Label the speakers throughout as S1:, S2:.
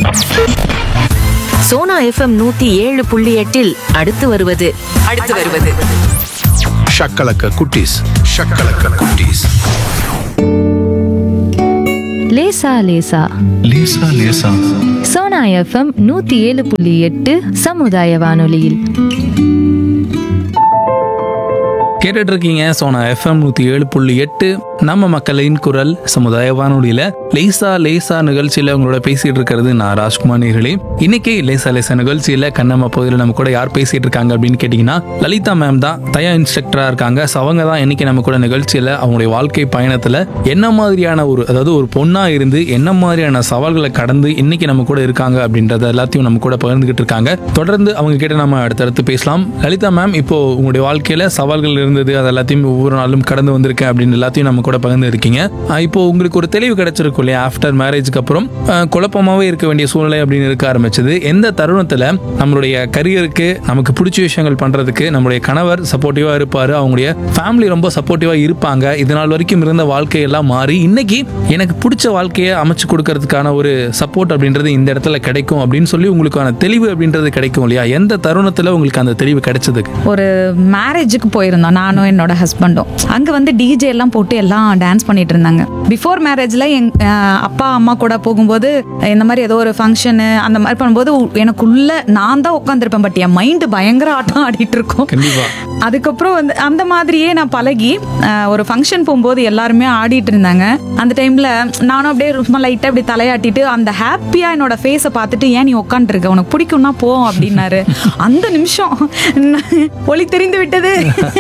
S1: Sona FM நூத்தி ஏழு புள்ளி எட்டில் அடுத்து வருவது அடுத்து வருவது
S2: ஷக்கலக்க குட்டீஸ் ஷக்கலக்க குட்டீஸ்
S3: லேசா லேசா
S2: லேசா லேசா
S3: சோனா எஃப்எம் நூத்தி ஏழு புள்ளி எட்டு சமுதாய வானொலியில்
S4: கேட்டுட்டு இருக்கீங்க சோனா எஃப்எம் நூற்றி ஏழு புள்ளி எட்டு நம்ம மக்களின் குரல் சமுதாய வானொலியில் லேசா லேசா நிகழ்ச்சியில் உங்களோட பேசிட்டு இருக்கிறது நான் ராஜ்குமார் நேர்களே இன்னைக்கு லேசா லேசா நிகழ்ச்சியில் கண்ணம்மா பகுதியில் நம்ம கூட யார் பேசிட்டு இருக்காங்க அப்படின்னு கேட்டிங்கன்னா லலிதா மேம் தான் தயா இன்ஸ்ட்ரக்டராக இருக்காங்க ஸோ அவங்க தான் இன்னைக்கு நம்ம கூட நிகழ்ச்சியில் அவங்களுடைய வாழ்க்கை பயணத்தில் என்ன மாதிரியான ஒரு அதாவது ஒரு பொண்ணாக இருந்து என்ன மாதிரியான சவால்களை கடந்து இன்னைக்கு நம்ம கூட இருக்காங்க அப்படின்றத எல்லாத்தையும் நம்ம கூட பகிர்ந்துகிட்டு இருக்காங்க தொடர்ந்து அவங்க கிட்ட நம்ம அடுத்தடுத்து பேசலாம் லலிதா மேம் இப்போ உங்களுடைய வாழ்க்கையில சவால்கள் இருந்தது அது எல்லாத்தையும் ஒவ்வொரு நாளும் கடந்து வந்திருக்கேன் அப்படின்னு எல்லாத்தையும் நம்ம கூட பகிர்ந்து இருக்கீங்க ஆஹ் இப்போ உங்களுக்கு ஒரு தெளிவு கிடைச்சிருக்கும் இல்லையா ஆஃப்டர் மேரேஜ்க்கு அப்புறம் ஆஹ் குழப்பமாவே இருக்க வேண்டிய சூழ்நிலை அப்படின்னு இருக்க ஆரம்பிச்சது எந்த தருணத்துல நம்மளுடைய கரியருக்கு நமக்கு பிடிச்ச விஷயங்கள் பண்றதுக்கு நம்மளுடைய கணவர் சப்போர்ட்டிவா இருப்பாரு அவங்களுடைய ஃபேமிலி ரொம்ப சப்போர்ட்டிவா இருப்பாங்க இது நாள் வரைக்கும் இருந்த வாழ்க்கையெல்லாம் மாறி இன்னைக்கு எனக்கு பிடிச்ச வாழ்க்கையை அமைச்சு கொடுக்கறதுக்கான ஒரு சப்போர்ட் அப்படின்றது இந்த இடத்துல கிடைக்கும் அப்படின்னு சொல்லி உங்களுக்கான தெளிவு அப்படின்றது கிடைக்கும் இல்லையா எந்த தருணத்துல உங்களுக்கு அந்த தெளிவு கிடைச்சதுக்கு
S5: ஒரு மேரேஜுக்கு போயிருந்தோம் நானும் என்னோட ஹஸ்பண்டும் அங்கே வந்து டிஜே எல்லாம் போட்டு எல்லாம் டான்ஸ் பண்ணிட்டு இருந்தாங்க பிஃபோர் மேரேஜில் எங் அஹ் அப்பா அம்மா கூட போகும்போது இந்த மாதிரி ஏதோ ஒரு ஃபங்க்ஷனு அந்த மாதிரி பண்ணும்போது உ- எனக்குள்ள நான் தான் உட்காந்துருப்பேன் பட் என் மைண்டு பயங்கர ஆட்டம் ஆடிட்டு இருக்கும்
S4: கண்டிப்பா
S5: அதுக்கப்புறம் வந்து அந்த மாதிரியே நான் பழகி அஹ், ஒரு ஃபங்க்ஷன் போகும்போது எல்லாருமே ஆடிட்டு இருந்தாங்க அந்த டைம்ல நானும் அப்படியே ரொம்ப லைட்டா இப்படி தலையாட்டிட்டு அந்த ஹாப்பியா என்னோட ஃபேஸை பார்த்துட்டு ஏன் நீ உட்காந்துருக்க உனக்கு பிடிக்கும்னா போ அப்படின்னாரு அந்த நிமிஷம் நான் ஒளி தெரிந்து விட்டது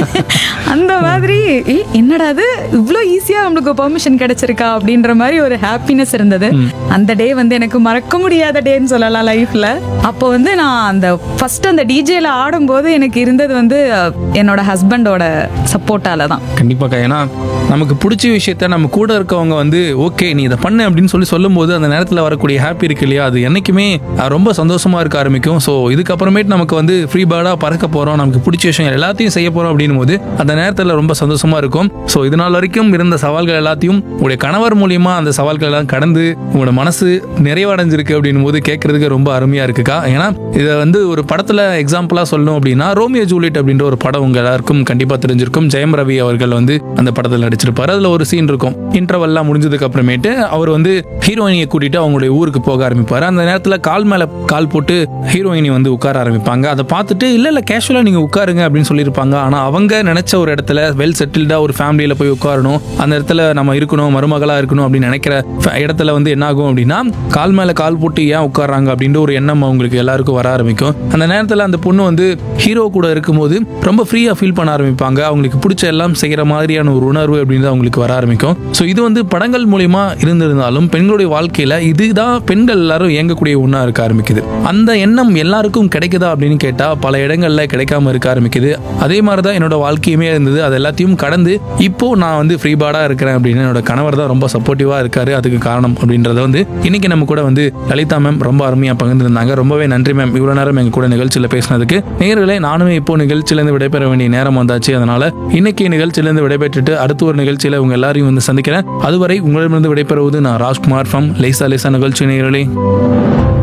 S5: அந்த மாதிரி "ஏய், என்னடா அது இவ்வளோ ஈஸியா நம்மளுக்கு பெர்மிஷன் கிடைச்சிருக்கா அப்படின்ற மாதிரி ஒரு ஹாப்பினஸ் இருந்தது அந்த டே வந்து எனக்கு மறக்க முடியாத டேன்னு சொல்லலாம் லைஃப்ல அப்போ வந்து நான் அந்த ஃபர்ஸ்ட் அந்த டிஜேல ஆடும்போது எனக்கு இருந்தது வந்து அஹ், என்னோட ஹஸ்பண்டோட சப்போர்ட்டால தான்
S4: கண்டிப்பாக்கா ஏன்னா நமக்கு பிடிச்ச விஷயத்த நம்ம கூட இருக்கவங்க வந்து ஓகே நீ இதை பண்ணு அப்படின்னு சொல்லி சொல்லும்போது அந்த நேரத்தில் வரக்கூடிய ஹாப்பி இருக்கு இல்லையா அது என்னைக்குமே அஹ், ரொம்ப சந்தோஷமா இருக்க ஆரம்பிக்கும் ஸோ இதுக்கப்புறமேட்டு நமக்கு வந்து ஃப்ரீ பேர்டாக பறக்க போகிறோம் நமக்கு பிடிச்ச விஷயம் எல்லாத்தையும் செய்ய போகிறோம் அப்படின்னும் போது அந்த நேரத்தில் ரொம்ப சந்தோஷமா இருக்கும் ஸோ இது நாள் வரைக்கும் இருந்த சவால்கள் எல்லாத்தையும் உங்களுடைய கணவர் மூலியமா அந்த சவால்கள் எல்லாம் கடந்து உங்களோட மனசு நிறைவடைஞ்சிருக்கு அப்படின்னும் போது கேட்கறதுக்கு ரொம்ப அருமையா இருக்குக்கா ஏன்னா இதை வந்து ஒரு படத்துல எக்ஸாம்பிளா சொல்லணும் அப்படின்னா ரோமியோ ஜூலியட் அப்படின்ற ஒரு படம் உங்க எல்லாருக்கும் கண்டிப்பா தெரிஞ்சிருக்கும் ஜெயம் ரவி அவர்கள் வந்து அந்த படத்தில் நடிச்சிருப்பாரு அதுல ஒரு சீன் இருக்கும் இன்டர்வெல்லாம் முடிஞ்சதுக்கு அப்புறமேட்டு அவர் வந்து ஹீரோயினியை கூட்டிட்டு அவங்களுடைய ஊருக்கு போக ஆரம்பிப்பாரு அந்த நேரத்துல கால் மேல கால் போட்டு ஹீரோயினி வந்து உட்கார ஆரம்பிப்பாங்க அதை பார்த்துட்டு இல்ல இல்ல கேஷுவலா நீங்க உட்காருங்க அப்படின்னு சொல்லியிருப்பாங்க ஆனா அவங்க நினைச்ச ஒரு இடத்துல வெல் செட்டில்டா ஒரு ஃபேமிலியில போய் உட்காரணும் அந்த இடத்துல நம்ம இருக்கணும் மருமகளா இருக்கணும் அப்படின்னு நினைக்கிற ஃப- இடத்துல வந்து என்ன ஆகும் அப்படின்னா கால் மேல கால் போட்டு ஏன் உட்கார்றாங்க அப்படின்ற ஒரு எண்ணம் அவங்களுக்கு எல்லாருக்கும் வர ஆரம்பிக்கும் அந்த நேரத்துல அந்த பொண்ணு வந்து ஹீரோ கூட இருக்கும்போது ரொம்ப ஃப்ரீயா ஃபீல் பண்ண ஆரம்பிப்பாங்க அவங்களுக்கு பிடிச்ச எல்லாம் செய்யற மாதிரியான ஒரு உணர்வு அப்படின்றது அவங்களுக்கு வர ஆரம்பிக்கும் ஸோ இது வந்து படங்கள் மூலியமா இருந்திருந்தாலும் பெண்களுடைய வாழ்க்கையில இதுதான் பெண்கள் எல்லாரும் இயங்கக்கூடிய ஒன்றா இருக்க ஆரம்பிக்குது அந்த எண்ணம் எல்லாருக்கும் கிடைக்குதா அப்படின்னு கேட்டா பல இடங்கள்ல கிடைக்காம இருக்க ஆரம்பிக்குது அதே மாதிரி தான் என்னோட வாழ்க்கையுமே இருந்தது அது எல்லாத்தையும் கடந்து இப்போ நான் வந்து ஃப்ரீ பாடா இருக்கிறேன் அப்படின்னு என்னோட கணவர் தான் ரொம்ப சப்போர்ட்டிவா இருக்காரு அதுக்கு காரணம் அப்படின்றத வந்து இன்னைக்கு நம்ம கூட வந்து லலிதா மேம் ரொம்ப அருமையா பகிர்ந்திருந்தாங்க ரொம்பவே நன்றி மேம் இவ்வளவு நேரம் எங்க கூட நிகழ்ச்சியில பேசினதுக்கு நேயர்களே நானுமே இப்போ நிகழ்ச்சியிலேருந்து விடைபெற வேண்டிய நேரம் வந்தாச்சு அதனால இன்னைக்கு நிகழ்ச்சியிலேருந்து விடைபெற்றுட்டு அடுத்த ஒரு நிகழ்ச்சியில உங்க எல்லாரையும் வந்து சந்திக்கிறேன் அதுவரை உங்களிடமிருந்து விடைபெறுவது நான் ராஜ்குமார் ஃப்ரம் லேசா லேசா நிகழ்ச்சி நேயர்களே